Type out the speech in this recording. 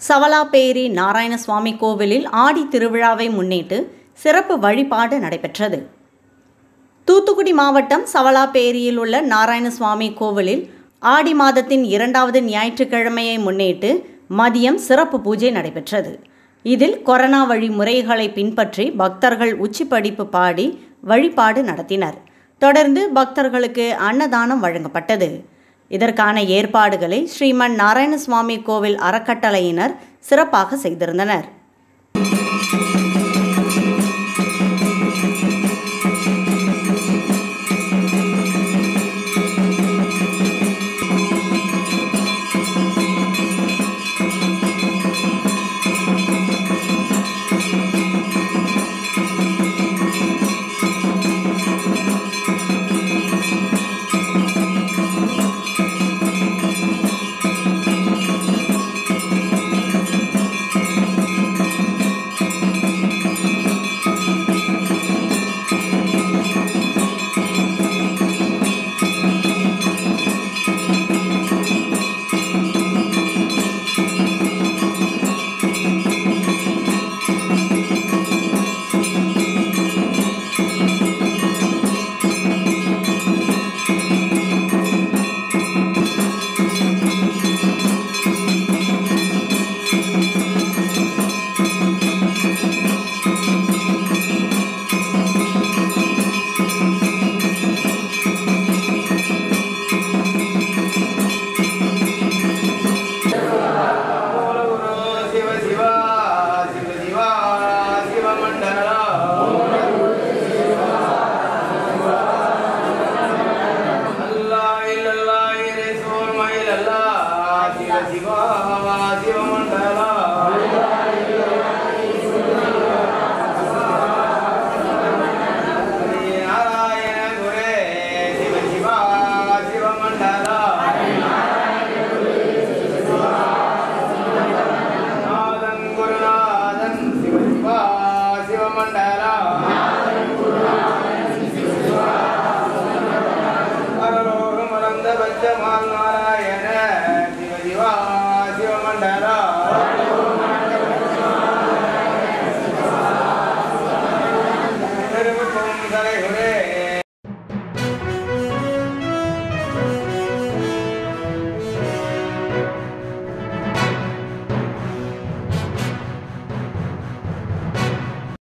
சவலாப்பேரி நாராயணசுவாமி கோவிலில் ஆடி திருவிழாவை முன்னிட்டு சிறப்பு வழிபாடு நடைபெற்றது தூத்துக்குடி மாவட்டம் சவலாப்பேரியில் உள்ள நாராயணசுவாமி கோவிலில் ஆடி மாதத்தின் இரண்டாவது ஞாயிற்றுக்கிழமையை முன்னிட்டு மதியம் சிறப்பு பூஜை நடைபெற்றது இதில் கொரோனா வழிமுறைகளை பின்பற்றி பக்தர்கள் உச்சிப்படிப்பு பாடி வழிபாடு நடத்தினர் தொடர்ந்து பக்தர்களுக்கு அன்னதானம் வழங்கப்பட்டது இதற்கான ஏற்பாடுகளை ஸ்ரீமன் நாராயணசுவாமி கோவில் அறக்கட்டளையினர் சிறப்பாக செய்திருந்தனர்